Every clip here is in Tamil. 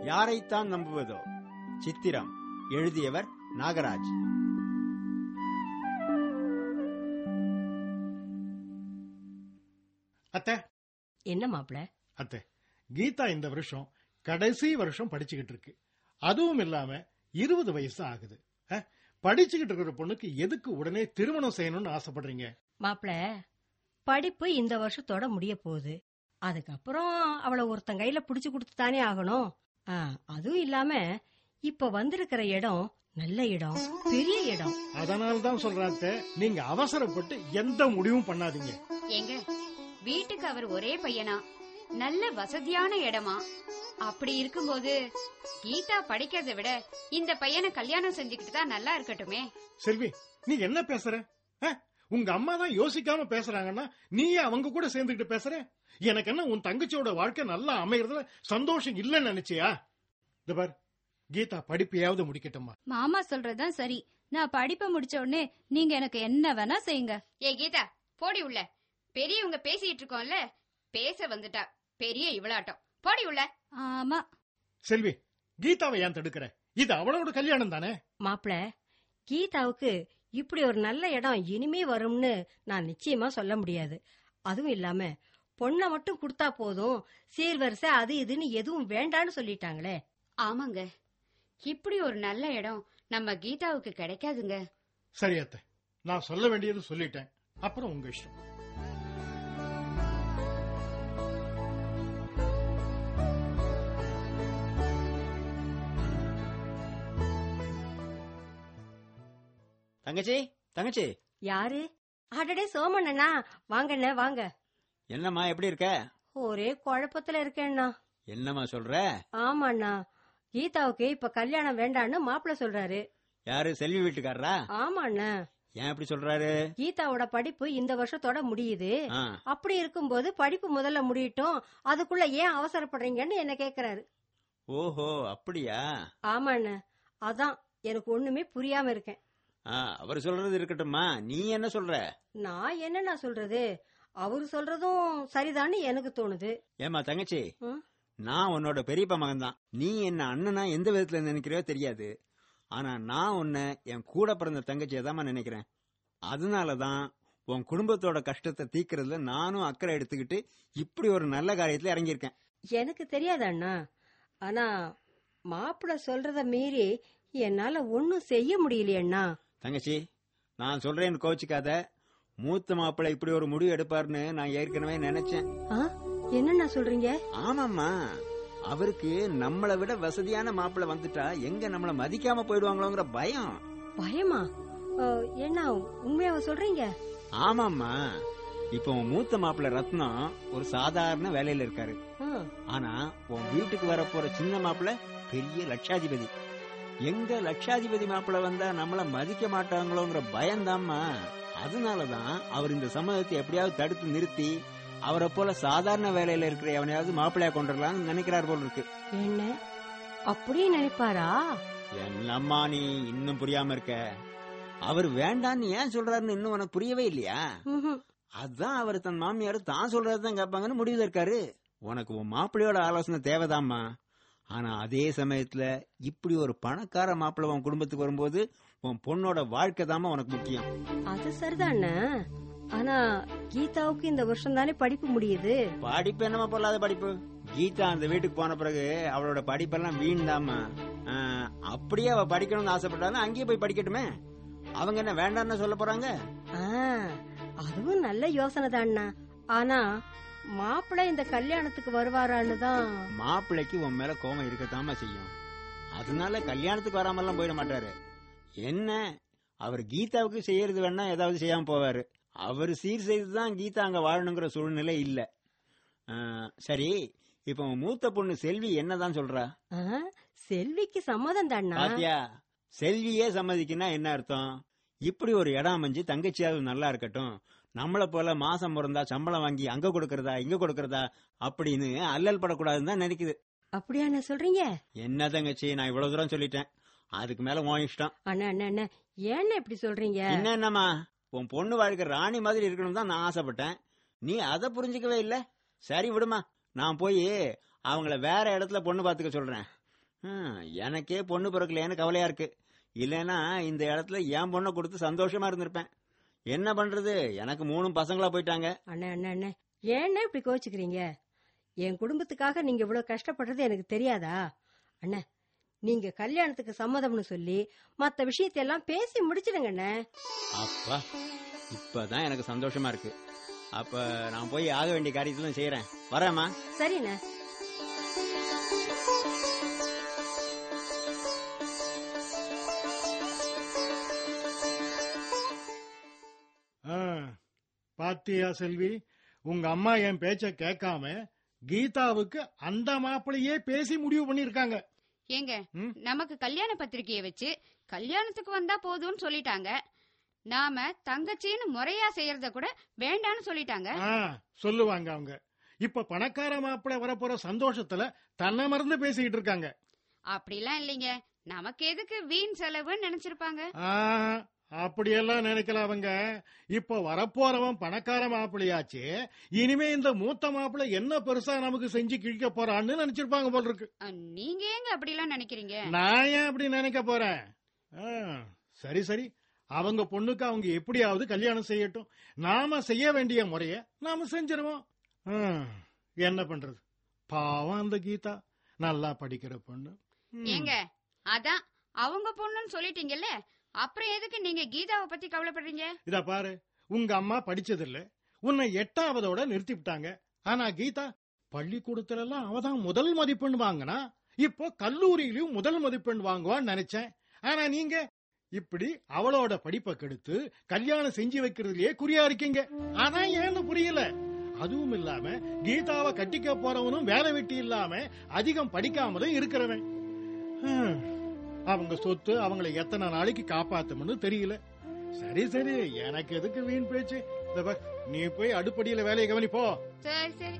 யாரைத்தான் நம்புவதோ சித்திரம் எழுதியவர் நாகராஜ் அத்தை என்ன மாப்பிள அத்தை கீதா இந்த வருஷம் கடைசி வருஷம் படிச்சுக்கிட்டு இருக்கு அதுவும் இல்லாம இருபது வயசு ஆகுது அஹ், படிச்சுக்கிட்டு இருக்கிற பொண்ணுக்கு எதுக்கு உடனே திருமணம் செய்யணும்னு ஆசைப்படுறீங்க மாப்பிள படிப்பு இந்த வருஷத்தோட முடிய போகுது அதுக்கப்புறம் அவளை ஒருத்தன் கையில புடிச்சு கொடுத்து தானே ஆகணும் ஆ, அதுவும் இல்லாம இப்ப வந்திருக்கிற இடம் நல்ல இடம் பெரிய இடம் அதனால தான் சொல்றேன் அத்தை நீங்க அவசரப்பட்டு எந்த முடிவும் பண்ணாதீங்க ஏங்க வீட்டுக்கு அவர் ஒரே பையனா நல்ல வசதியான இடமா அப்படி இருக்கும்போது கீதா படிக்கிறதை விட இந்த பையனை கல்யாணம் செஞ்சுக்கிட்டு தான் நல்லா இருக்கட்டுமே செல்வி நீ என்ன பேசுற அஹ், உங்க அம்மா தான் யோசிக்காம பேசுறாங்கன்னா நீயே அவங்க கூட சேர்ந்துக்கிட்டு பேசுற எனக்கு என்ன உன் தங்கச்சியோட வாழ்க்கை நல்லா அமையறதுல சந்தோஷம் இல்லைன்னு நினைச்சியா இந்த பார் கீதா படிப்பையாவது முடிக்கட்டுமா மாமா சொல்றதுதான் சரி நான் படிப்பை முடிச்ச உடனே நீங்க எனக்கு என்ன வேணா செய்யுங்க ஏ கீதா போடி உள்ள பெரியவங்க பேசிட்டு இருக்கோம்ல பேச வந்துட்டா பெரிய இவளாட்டம் போடி உள்ள ஆமா செல்வி கீதாவை ஏன் தடுக்கிற இது அவளோட கல்யாணம் தானே மாப்பிள கீதாவுக்கு இப்படி ஒரு நல்ல இடம் இனிமே வரும்னு நான் நிச்சயமா சொல்ல முடியாது அதுவும் இல்லாம பொண்ணை மட்டும் கொடுத்தா போதும் சீர்வரிசை அது இதுன்னு எதுவும் வேண்டான்னு சொல்லிட்டாங்களே ஆமாங்க இப்படி ஒரு நல்ல இடம் நம்ம கீதாவுக்கு கிடைக்காதுங்க சரி அத்தை நான் சொல்ல வேண்டியது சொல்லிட்டேன் அப்புறம் உங்க இஷ்டம் தங்கச்சி தங்கச்சி யாரு அடடே சோமண்ணா வாங்கண்ணே வாங்க என்னம்மா எப்படி இருக்க ஒரே குழப்பத்துல இருக்கேண்ணா என்னம்மா சொல்ற ஆமாண்ணா கீதாவுக்கு இப்ப கல்யாணம் வேண்டான்னு மாப்பிள்ள சொல்றாரு யாரு செல்வி வீட்டுக்காரரா ஆமாண்ணா ஏன் அப்படி சொல்றாரு கீதாவோட படிப்பு இந்த வருஷத்தோட முடியுது ஆ, அப்படி இருக்கும்போது படிப்பு முதல்ல முடியட்டும் அதுக்குள்ள ஏன் அவசரப்படுறீங்கன்னு என்ன கேக்குறாரு ஓஹோ அப்படியா ஆமாண்ண அதான் எனக்கு ஒண்ணுமே புரியாம இருக்கேன் ஆ, அவர் சொல்றது இருக்கட்டும்மா நீ என்ன சொல்ற நான் என்னண்ணா சொல்றது அவரு சொல்றதும் சரிதான்னு எனக்கு தோணுது ஏமா தங்கச்சி ம்? நான் உன்னோட பெரியப்பா மகன் தான் நீ என்ன அண்ணனா எந்த விதத்துல நினைக்கிறியோ தெரியாது ஆனா நான் உன்னை என் கூட பிறந்த தங்கச்சியை தான் நினைக்கிறேன் அதனாலதான் உன் குடும்பத்தோட கஷ்டத்தை தீக்கிறதுல நானும் அக்கறை எடுத்துக்கிட்டு இப்படி ஒரு நல்ல காரியத்துல இறங்கியிருக்கேன் எனக்கு தெரியாது அண்ணா ஆனா மாப்பிள்ள சொல்றத மீறி என்னால ஒண்ணும் செய்ய முடியலையண்ணா தங்கச்சி நான் சொல்றேன்னு கோச்சிக்காத மூத்த மாப்பிள்ளை இப்படி ஒரு முடிவு எடுப்பாருன்னு நான் ஏற்கனவே நினைச்சேன் ஆ? என்னண்ணா சொல்றீங்க ஆமாம்மா அவருக்கு நம்மளை விட வசதியான மாப்பிள்ளை வந்துட்டா எங்க நம்மள மதிக்காம போயிடுவாங்களோங்கிற பயம் பயமா ஆ, என்ன உண்மையாவ சொல்றீங்க ஆமாம்மா இப்போ உன் மூத்த மாப்பிள்ளை ரத்னம் ஒரு சாதாரண வேலையில இருக்காரு ஆ, ஆனா உன் வீட்டுக்கு வரப்போற சின்ன மாப்பிள்ளை பெரிய லட்சாதிபதி எங்க லட்சாதிபதி மாப்பிள்ளை வந்தா நம்மள மதிக்க மாட்டாங்களோங்கிற பயம்தாம்மா அதனாலதான் அவர் இந்த சம்மதத்தை எப்படியாவது தடுத்து நிறுத்தி அவரை போல சாதாரண வேலையில இருக்கிற எவனையாவது மாப்பிள்ளையா கொண்டுடலாம்னு நினைக்கிறார் போல் இருக்கு என்ன அப்படியே நினைப்பாரா என்னம்மா நீ இன்னும் புரியாம இருக்க அவர் வேண்டான்னு ஏன் சொல்றாருன்னு இன்னும் உனக்கு புரியவே இல்லையா ம்ஹும். அதான் அவர் தன் மாமியார் தான் சொல்றதுதான் கேட்பாங்கன்னு முடிவு இருக்காரு உனக்கு உன் மாப்பிள்ளையோட ஆலோசனை தேவைதாம்மா ஆனா அதே சமயத்துல இப்படி ஒரு பணக்கார மாப்பிள்ளை உன் குடும்பத்துக்கு வரும்போது உன் பொண்ணோட வாழ்க்கை தாம்மா உனக்கு முக்கியம் அது சரிதானே ஆனா கீதாவுக்கு இந்த வருஷம் தானே படிப்பு முடியுது படிப்பு என்னமா பொல்லாத படிப்பு கீதா அந்த வீட்டுக்கு போன பிறகு அவளோட படிப்பெல்லாம் வீண் தாம்மா அப்படியே அவ படிக்கணும்னு ஆசைப்பட்டாலும் அங்கேயே போய் படிக்கட்டுமே அவங்க என்ன வேண்டாம்னு சொல்ல போறாங்க ஆ, அதுவும் நல்ல யோசனை தான்ண்ணா ஆனா மாப்பிள்ளை இந்த கல்யாணத்துக்கு வருவாரான்னு தான் மாப்பிள்ளைக்கு உன் மேல கோபம் இருக்கத்தாம செய்யும் அதனால கல்யாணத்துக்கு வராமலாம் போயிட மாட்டாரு என்ன அவர் கீதாவுக்கு செய்யறது வேணா ஏதாவது செய்யாம போவாரு அவர் சீர் செய்துதான் கீதா அங்க வாழணுங்கிற சூழ்நிலை இல்ல ஆ, சரி இப்ப உன் மூத்த பொண்ணு செல்வி என்னதான் சொல்றா ஆ, செல்விக்கு சம்மதம் தான்ண்ணா பாத்தியா செல்வியே சம்மதிக்குன்னா என்ன அர்த்தம் இப்படி ஒரு இடம் அமைஞ்சு தங்கச்சியாவது நல்லா இருக்கட்டும் நம்மள போல மாசம் பிறந்தா சம்பளம் வாங்கி அங்க கொடுக்கறதா இங்க கொடுக்கறதா அப்படின்னு அல்லல் படக்கூடாதுன்னு தான் நினைக்குது அப்படியா சொல்றீங்க என்ன தங்கச்சி நான் இவ்வளவு தூரம் சொல்லிட்டேன் அதுக்கு மேல உன் இஷ்டம் அண்ணா அண்ணா அண்ணா ஏன்னா இப்படி சொல்றீங்க என்ன என்னம்மா உன் பொண்ணு வாழ்க்கை ராணி மாதிரி இருக்கணும் தான் நான் ஆசைப்பட்டேன் நீ அதை புரிஞ்சுக்கவே இல்ல சரி விடுமா நான் போய் அவங்கள வேற இடத்துல பொண்ணு பாத்துக்க சொல்றேன் ஹம், எனக்கே பொண்ணு பிறக்கலையேன்னு கவலையா இருக்கு இல்லைன்னா இந்த இடத்துல என் பொண்ணை கொடுத்து சந்தோஷமா இருந்திருப்பேன் என்ன பண்றது எனக்கு மூணும் பசங்களா போயிட்டாங்க அண்ணே அண்ணே அண்ணே ஏண்ணே இப்படி கோச்சுக்கிறீங்க என் குடும்பத்துக்காக நீங்க இவ்வளவு கஷ்டப்படுறது எனக்கு தெரியாதா அண்ணே நீங்க கல்யாணத்துக்கு சம்மதம்னு சொல்லி மத்த விஷயத்தையெல்லாம் பேசி முடிச்சிடுங்க அண்ணே அப்பா இப்பதான் எனக்கு சந்தோஷமா இருக்கு அப்ப நான் போய் ஆக வேண்டிய காரியத்தெல்லாம் செய்யறேன் வரேம்மா சரிண்ணே ஆ, பாத்தியா செல்வி உங்க அம்மா என் பேச்ச கேட்காம கீதாவுக்கு அந்த மாப்பிளையே பேசி முடிவு பண்ணிருக்காங்க ஏங்க ம்? நமக்கு கல்யாண பத்திரிக்கையை வச்சு கல்யாணத்துக்கு வந்தா போதும்னு சொல்லிட்டாங்க நாம தங்கச்சின்னு முறையா செய்யறத கூட வேண்டான்னு சொல்லிட்டாங்க ஆ, சொல்லுவாங்க அவங்க இப்ப பணக்கார மாப்பிள்ளை வரப்போற சந்தோஷத்துல தன்னை மறந்து பேசிக்கிட்டு இருக்காங்க அப்படிலாம் இல்லைங்க நமக்கு எதுக்கு வீண் செலவுன்னு நினைச்சிருப்பாங்க ஆ, அப்படியெல்லாம் நினைக்கல அவங்க இப்ப வரப்போறவன் பணக்கார மாப்பிள்ளையாச்சு இனிமே இந்த மூத்த மாப்பிள்ளை என்ன பெருசா நமக்கு செஞ்சு கிழிக்க போறான்னு நினைச்சிருப்பாங்க போல இருக்கு அ, நீங்க ஏங்க அப்படிலாம் நினைக்கிறீங்க நான் ஏன் அப்படி நினைக்க போறேன் ஆ, சரி சரி அவங்க பொண்ணுக்கு அவங்க எப்படியாவது கல்யாணம் செய்யட்டும் நாம செய்ய வேண்டிய முறைய நாம செஞ்சிருவோம் ஆ, என்ன பண்றது பாவம் அந்த கீதா நல்லா படிக்கிற பொண்ணு ம். ஏங்க அதான் அவங்க பொண்ணுன்னு சொல்லிட்டீங்கல்ல அப்புறம் எதுக்கு நீங்க கீதாவை பத்தி கவலைப்படுறீங்க இத பாரு உங்க அம்மா படிச்சதில்ல உன்னை எட்டாவதோட நிறுத்தி விட்டாங்க ஆனா கீதா பள்ளிக்கூடத்துல எல்லாம் அவதான் முதல் மதிப்பெண் வாங்கினா இப்போ கல்லூரியிலயும் முதல் மதிப்பெண் வாங்குவான்னு நினைச்சேன் ஆனா நீங்க இப்படி அவளோட படிப்பை கெடுத்து கல்யாணம் செஞ்சு வைக்கிறதுலயே குறியா இருக்கீங்க அதான் ஏன்னு புரியல அதுவும் இல்லாம கீதாவை கட்டிக்க போறவனும் வேலை வெட்டி இல்லாம அதிகம் படிக்காமலும் இருக்கிறவன் ஹம், அவங்க சொத்து அவங்களை எத்தனை நாளைக்கு காப்பாத்தும்னு தெரியல சரி சரி எனக்கு எதுக்கு வீண் பேச்சு இதோ பார், நீ போய் அடுப்படியில வேலையை கவனிப்போ சரி சரி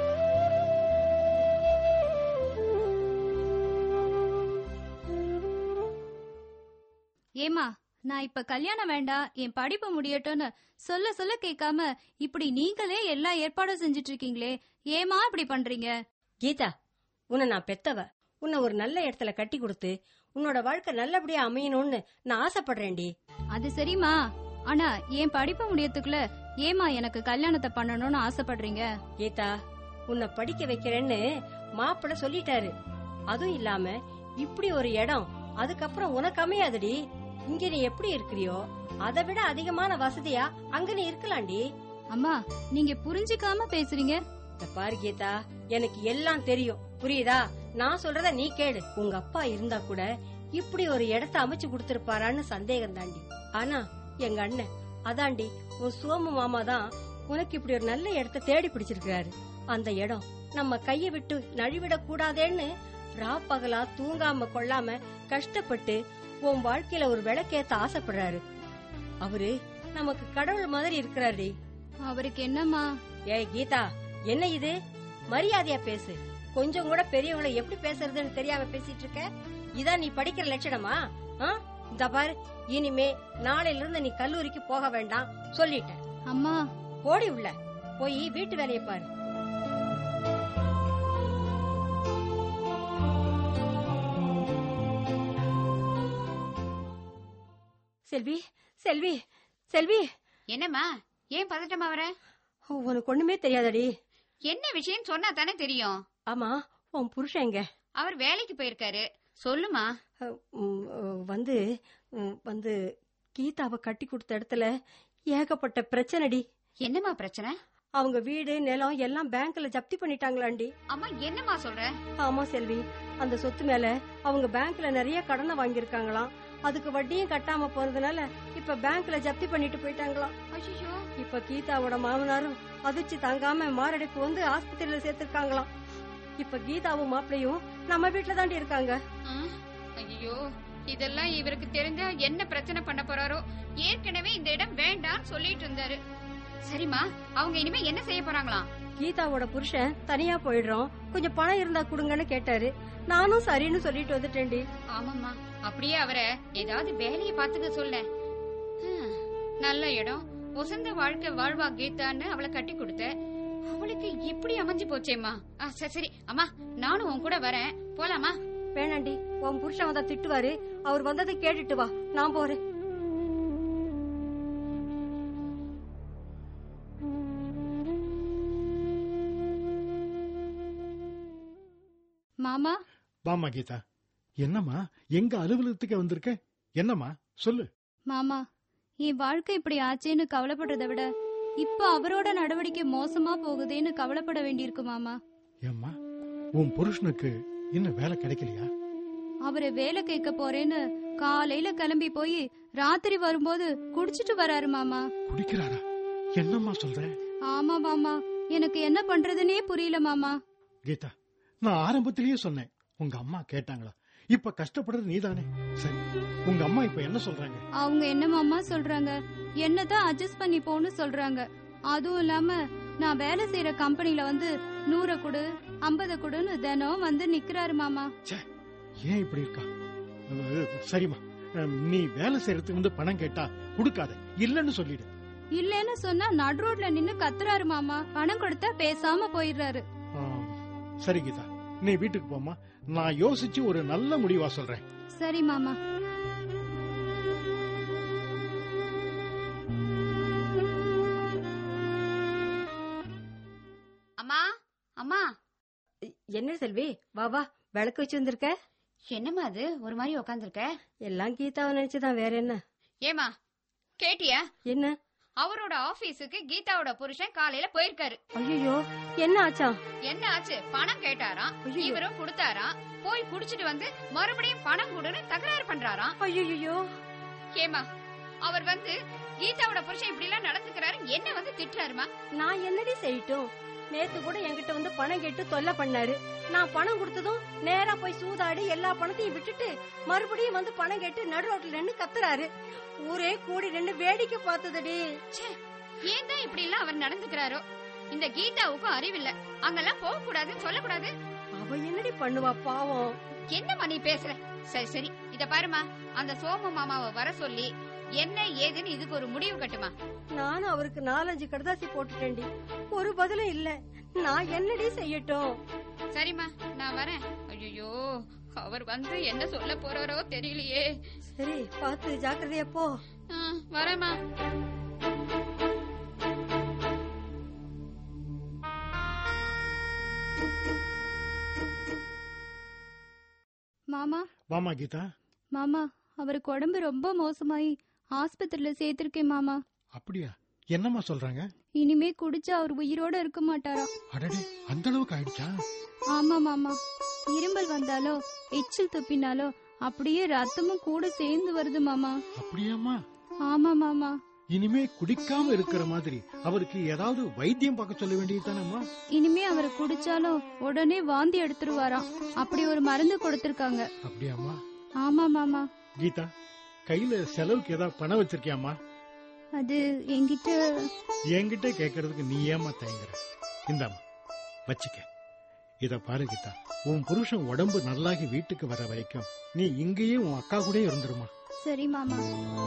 ஏமா நான் இப்ப கல்யாணம் வேண்டாம் என் படிப்பு முடியட்டும்னு சொல்ல சொல்ல கேட்காம இப்படி நீங்களே எல்லா ஏற்பாடும் செஞ்சுட்டு இருக்கீங்களே ஏமா இப்படி பண்றீங்க கீதா உன்னை நான் பெத்தவ உன்னை ஒரு நல்ல இடத்துல கட்டி கொடுத்து உன்னோட வாழ்க்கை நல்லபடியா அமையணும்னு நான் ஆசைப்படுறேன்டி அது சரிம்மா ஆனா என் படிப்பு முடியத்துக்குள்ள ஏமா எனக்கு கல்யாணத்தை பண்ணணும்னு ஆசைப்படுறீங்க கீதா உன்னை படிக்க வைக்கிறேன்னு மாப்பிள்ள சொல்லிட்டாரு அதுவும் இல்லாம இப்படி ஒரு இடம் அதுக்கப்புறம் உனக்கு அமையாதுடி இங்க நீ எப்படி இருக்கிறியோ அதை விட அதிகமான வசதியா அங்க நீ இருக்கலாம்டி அம்மா நீங்க புரிஞ்சுக்காம பேசுறீங்க இந்த பாரு கீதா எனக்கு எல்லாம் தெரியும் புரியுதா நான் சொல்றத நீ கேடு உங்க அப்பா இருந்தா கூட இப்படி ஒரு இடத்த அமைச்சு கொடுத்திருப்பாரான்னு சந்தேகம் தாண்டி ஆனா எங்க அண்ணன் அதாண்டி உன் சோமு மாமா தான் உனக்கு இப்படி ஒரு நல்ல இடத்த தேடி பிடிச்சிருக்காரு அந்த இடம் நம்ம கைய விட்டு நழுவிட கூடாதேன்னு ராப்பகலா தூங்காம கொள்ளாம கஷ்டப்பட்டு உன் வாழ்க்கையில ஒரு விளக்கேத்த ஆசைப்படுறாரு அவரு நமக்கு கடவுள் மாதிரி இருக்கிறாருடி அவருக்கு என்னம்மா ஏய் கீதா என்ன இது மரியாதையா பேசு கொஞ்சம் கூட பெரியவங்களை எப்படி பேசுறதுன்னு தெரியாம பேசிட்டு இருக்க இதான் நீ படிக்கிற லட்சணமா ஆ? இந்த பாரு இனிமே நாளையில இருந்து நீ கல்லூரிக்கு போக வேண்டாம் சொல்லிட்டேன் அம்மா போடி உள்ள போய் வீட்டு வேலையை பாரு செல்வி செல்வி செல்வி என்னம்மா ஏன் பதட்டமா வர உனக்கு ஒண்ணுமே தெரியாதடி என்ன விஷயம் சொன்னா தானே தெரியும் ஆமா உன் புருஷன் எங்க அவர் வேலைக்கு போயிருக்காரு சொல்லுமா அஹ், உம், அஹ், வந்து உம், வந்து கீதாவை கட்டி கொடுத்த இடத்துல ஏகப்பட்ட பிரச்சனைடி என்னம்மா பிரச்சனை அவங்க வீடு நிலம் எல்லாம் பேங்க்ல ஜப்தி பண்ணிட்டாங்களாண்டி அம்மா என்னம்மா சொல்ற ஆமா செல்வி அந்த சொத்து மேல அவங்க பேங்க்ல நிறைய கடனை வாங்கியிருக்காங்களாம் அதுக்கு வட்டியும் கட்டாம போறதுனால இப்ப பேங்க்ல ஜப்தி பண்ணிட்டு போயிட்டாங்களாம் ஐயோ இப்ப கீதாவோட மாமனாரும் அதிர்ச்சி தாங்காம மாரடைப்பு வந்து ஆஸ்பத்திரியில சேர்த்திருக்காங்களாம் இப்ப கீதாவும் மாப்பிளையும் நம்ம வீட்டுல தாண்டி இருக்காங்க ஐயோ இதெல்லாம் இவருக்கு தெரிஞ்சா என்ன பிரச்சனை பண்ண போறாரோ ஏற்கனவே இந்த இடம் வேண்டாம்னு சொல்லிட்டு இருந்தாரு சரிம்மா அவங்க இனிமே என்ன செய்ய போறாங்களாம் கீதாவோட புருஷன் தனியா போயிடுறோம் கொஞ்சம் பணம் இருந்தா கொடுங்கன்னு கேட்டாரு நானும் சரின்னு சொல்லிட்டு வந்துட்டேன்டி ஆமாம்மா அப்படியே அவரை ஏதாவது வேலையை பாத்துக்க சொல்ல ஹம், நல்ல இடம் உசந்த வாழ்க்கை வாழ்வா கீதான்னு அவளை கட்டி கொடுத்த அவளுக்கு இப்படி அமைஞ்சு போச்சேம்மா ஆ, சரி சரி அம்மா நானும் உன் கூட வரேன் போலாமா வேணாண்டி உன் புருஷன் வந்தா திட்டுவாரு அவர் வந்ததை கேட்டுட்டு வா நான் போறேன் மாமா வாமா கீதா என்னம்மா எங்க அலுவலகத்துக்கு வந்திருக்க என்னம்மா சொல்லு மாமா என் வாழ்க்கை இப்படி ஆச்சேன்னு கவலைப்படுறதை விட இப்ப அவரோட நடவடிக்கை மோசமா போகுதேன்னு கவலைப்பட வேண்டியிருக்கு மாமா ஏம்மா உன் புருஷனுக்கு இன்னும் வேலை கிடைக்கலையா அவரை வேலை கேட்க போறேன்னு காலையில கிளம்பி போய் ராத்திரி வரும்போது குடிச்சிட்டு வராரு மாமா குடிக்கிறாரா என்னம்மா சொல்ற ஆமா மாமா எனக்கு என்ன பண்றதுனே புரியல மாமா கீதா நான் ஆரம்பத்திலேயே சொன்னேன் உங்க அம்மா கேட்டாங்களா இப்ப கஷ்டப்படுறது நீதானே சரி உங்க அம்மா இப்ப என்ன சொல்றாங்க அவங்க என்ன மாமா சொல்றாங்க என்னதான் அட்ஜஸ்ட் பண்ணி போன்னு சொல்றாங்க அதுவும் இல்லாம நான் வேலை செய்யற கம்பெனில வந்து நூற குடு ஐம்பது குடுன்னு தினம் வந்து நிக்கிறாரு மாமா ஏன் இப்படி இருக்கா அஹ், சரிம்மா அஹ், நீ வேலை செய்யறதுக்கு வந்து பணம் கேட்டா கொடுக்காத இல்லன்னு சொல்லிடு இல்லன்னு சொன்னா நடு ரோட்ல நின்னு கத்துறாரு மாமா பணம் கொடுத்தா பேசாம போயிடுறாரு ஆ, சரி கீதா நீ வீட்டுக்கு போம்மா நான் யோசிச்சு ஒரு நல்ல முடிவா சொல்றேன் சரி மாமா அம்மா அம்மா என்ன செல்வி வா வா விளக்கு வச்சு வந்திருக்க என்னம்மா அது ஒரு மாதிரி உக்காந்துருக்க எல்லாம் கீதாவை நினைச்சுதான் வேற என்ன ஏமா கேட்டியா என்ன அவரோட ஆபீஸுக்கு கீதாவோட புருஷன் காலையில போயிருக்காரு ஐயோ என்ன ஆச்சாம் என்ன ஆச்சு பணம் கேட்டாராம் ஐயையோ. இவரும் கொடுத்தாராம் போய் குடிச்சிட்டு வந்து மறுபடியும் பணம் கொடுன்னு தகராறு பண்றாராம் ஐயோ ஏமா அவர் வந்து கீதாவோட புருஷன் இப்படி எல்லாம் நடந்துக்கிறாரு என்ன வந்து திட்டுறாருமா நான் என்னடி செய்யட்டும் நேத்து கூட என்கிட்ட வந்து பணம் கேட்டு தொல்லை பண்ணாரு நான் பணம் கொடுத்ததும் நேரா போய் சூதாடி எல்லா பணத்தையும் விட்டுட்டு மறுபடியும் வந்து பணம் கேட்டு நடு ரோட்ல நின்னு கத்துறாரு ஊரே கூடி நின்னு வேடிக்கை பார்த்ததடி ஏன் தான் இப்படி எல்லாம் அவர் நடந்துக்கிறாரோ இந்த கீதாவுக்கும் அறிவில்ல அங்கெல்லாம் போக கூடாதுன்னு சொல்லக்கூடாது அவ என்னடி பண்ணுவா பாவம் என்னம்மா நீ பேசுற சரி சரி இத பாருமா அந்த சோமு மாமாவை வர சொல்லி என்ன ஏதுன்னு இதுக்கு ஒரு முடிவு கட்டுமா நானும் அவருக்கு நாலஞ்சு கடுதாசி போட்டுட்டேன்டி ஒரு பதிலும் இல்ல நான் என்னடி செய்யட்டும் சரிம்மா நான் வரேன் ஐயோ அவர் வந்து என்ன சொல்ல போறாரோ தெரியலையே சரி பார்த்து ஜாக்கிரதையா போ ஆ, வரேம்மா மாமா வாமா கீதா மாமா அவருக்கு உடம்பு ரொம்ப மோசமாயி ஆஸ்பத்திரியில சேர்த்திருக்கேன் மாமா அப்படியா என்னம்மா சொல்றாங்க இனிமே குடிச்சா அவர் உயிரோட இருக்க மாட்டாராம் அடடே அந்த அளவுக்கு ஆயிடுச்சா ஆமா மாமா இருமல் வந்தாலோ எச்சில் துப்பினாலோ அப்படியே ரத்தமும் கூட சேர்ந்து வருது மாமா அப்படியாம்மா ஆமா மாமா இனிமே குடிக்காம இருக்கிற மாதிரி அவருக்கு ஏதாவது வைத்தியம் பார்க்க சொல்ல வேண்டியதுதானம்மா இனிமே அவர் குடிச்சாலும் உடனே வாந்தி எடுத்துருவாராம் அப்படி ஒரு மருந்து கொடுத்திருக்காங்க அப்படியாம்மா ஆமா மாமா கீதா கையில செலவுக்கு ஏதாவது பணம் வச்சிருக்கியாம்மா அது என்கிட்ட என்கிட்ட கேக்குறதுக்கு நீ ஏமா தயங்குற இந்தாம்மா வச்சுக்க இத பாரு கீதா உன் புருஷன் உடம்பு நல்லாகி வீட்டுக்கு வர வரைக்கும் நீ இங்கேயே உன் அக்கா கூட இருந்துருமா சரி மாமா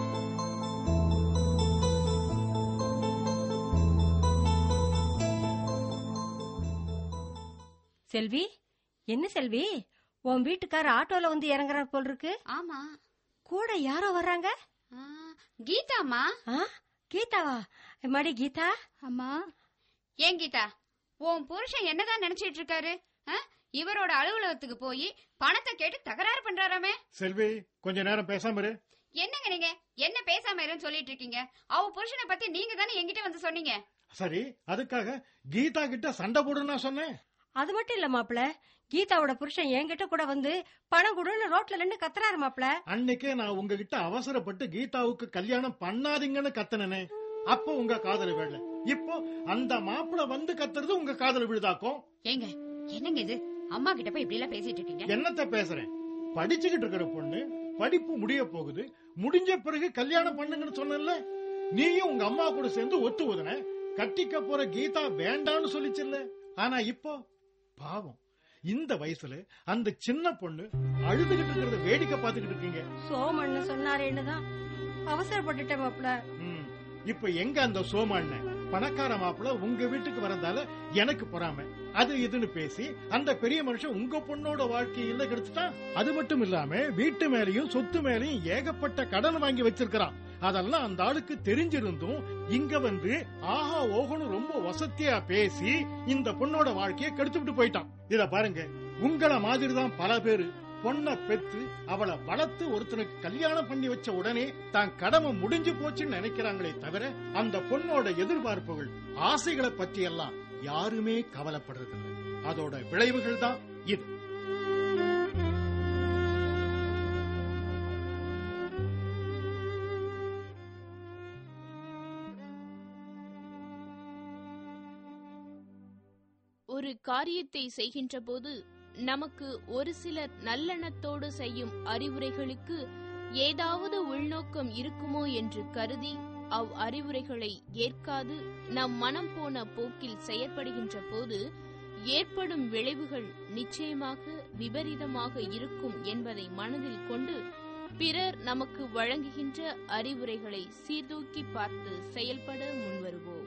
செல்வி என்ன செல்வி உன் வீட்டுக்கார ஆட்டோல வந்து இறங்குறார் போல் இருக்கு ஆமா கூட யாரோ வர்றாங்க ஆ, கீதாம்மா ஆ கீதாவா மடி கீதா அம்மா ஏன் கீதா உன் புருஷன் என்னதான் நினைச்சிட்டு இருக்காரு ஆ? இவரோட அலுவலகத்துக்கு போய் பணத்தை கேட்டு தகராறு பண்றாராமே செல்வி கொஞ்ச நேரம் பேசாம இரு என்னங்க நீங்க என்ன பேசாம இருன்னு சொல்லிட்டு இருக்கீங்க அவ புருஷனை பத்தி நீங்க தானே என்கிட்ட வந்து சொன்னீங்க சரி அதுக்காக கீதா கிட்ட சண்டை போடுன்னு நான் சொன்னேன் அது மட்டும் இல்ல மாப்ள கீதாவோட புருஷன் என்கிட்ட கூட வந்து பணம் கொடுன்னு ரோட்ல நின்னு கத்துறாரு மாப்ள அன்னைக்கே நான் உங்ககிட்ட அவசரப்பட்டு கீதாவுக்கு கல்யாணம் பண்ணாதீங்கன்னு கத்துனனே அப்போ உங்க காதல விழல இப்போ அந்த மாப்பிள வந்து கத்துறது உங்க காதல விழுதாக்கும் ஏங்க என்னங்க இது அம்மா கிட்ட போய் இப்படி எல்லாம் பேசிட்டு இருக்கீங்க என்னத்த பேசுறேன் படிச்சுக்கிட்டு இருக்கிற பொண்ணு படிப்பு முடிய போகுது முடிஞ்ச பிறகு கல்யாணம் பண்ணுங்கன்னு சொன்னேன்ல நீயும் உங்க அம்மா கூட சேர்ந்து ஒத்து ஊதுன கட்டிக்க போற கீதா வேண்டான்னு சொல்லிச்சுல்ல ஆனா இப்போ பாவம் இந்த வயசுல அந்த சின்ன பொண்ணு அழுதுகிட்டு இருக்கிறத வேடிக்கை பார்த்துக்கிட்டு இருக்கீங்க சோமன்னு சொன்னாரேன்னு தான் அவசரப்பட்டுட்டேன் மாப்ள ம், இப்ப எங்க அந்த சோமாண்ண பணக்கார மாப்பிள்ள உங்க வீட்டுக்கு வரதால எனக்கு பொறாம அது இதுன்னு பேசி அந்த பெரிய மனுஷன் உங்க பொண்ணோட வாழ்க்கையில கெடுத்துட்டான் அது மட்டும் இல்லாம வீட்டு மேலயும் சொத்து மேலயும் ஏகப்பட்ட கடன் வாங்கி வச்சிருக்கிறான் அதெல்லாம் அந்த ஆளுக்கு தெரிஞ்சிருந்தும் இங்க வந்து ஆஹா ஓகோன்னு ரொம்ப வசதியா பேசி இந்த பொண்ணோட வாழ்க்கையை கெடுத்துட்டு போயிட்டான் இத பாருங்க உங்கள மாதிரி தான் பல பேரு பொண்ண பெத்து அவளை வளர்த்து ஒருத்தனுக்கு கல்யாணம் பண்ணி வச்ச உடனே தான் கடமை முடிஞ்சு போச்சுன்னு நினைக்கிறாங்களே தவிர அந்த பொண்ணோட எதிர்பார்ப்புகள் ஆசைகளை பத்தி எல்லாம் யாருமே கவலைப்படுறதில்லை அதோட விளைவுகள் தான் இது ஒரு காரியத்தை செய்கின்ற போது நமக்கு ஒரு சிலர் நல்லெண்ணத்தோடு செய்யும் அறிவுரைகளுக்கு ஏதாவது உள்நோக்கம் இருக்குமோ என்று கருதி அவ் அறிவுரைகளை ஏற்காது நம் மனம் போன போக்கில் செயற்படுகின்ற போது ஏற்படும் விளைவுகள் நிச்சயமாக விபரீதமாக இருக்கும் என்பதை மனதில் கொண்டு பிறர் நமக்கு வழங்குகின்ற அறிவுரைகளை சீர்தூக்கி பார்த்து செயல்பட முன்வருவோம்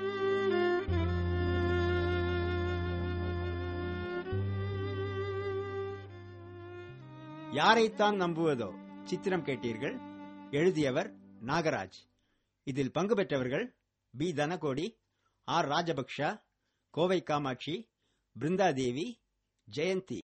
யாரைத்தான் நம்புவதோ சித்திரம் கேட்டீர்கள் எழுதியவர் நாகராஜ் இதில் பங்கு பெற்றவர்கள் பி தனகோடி ஆர் ராஜபக்ஷ கோவை காமாட்சி பிருந்தாதேவி ஜெயந்தி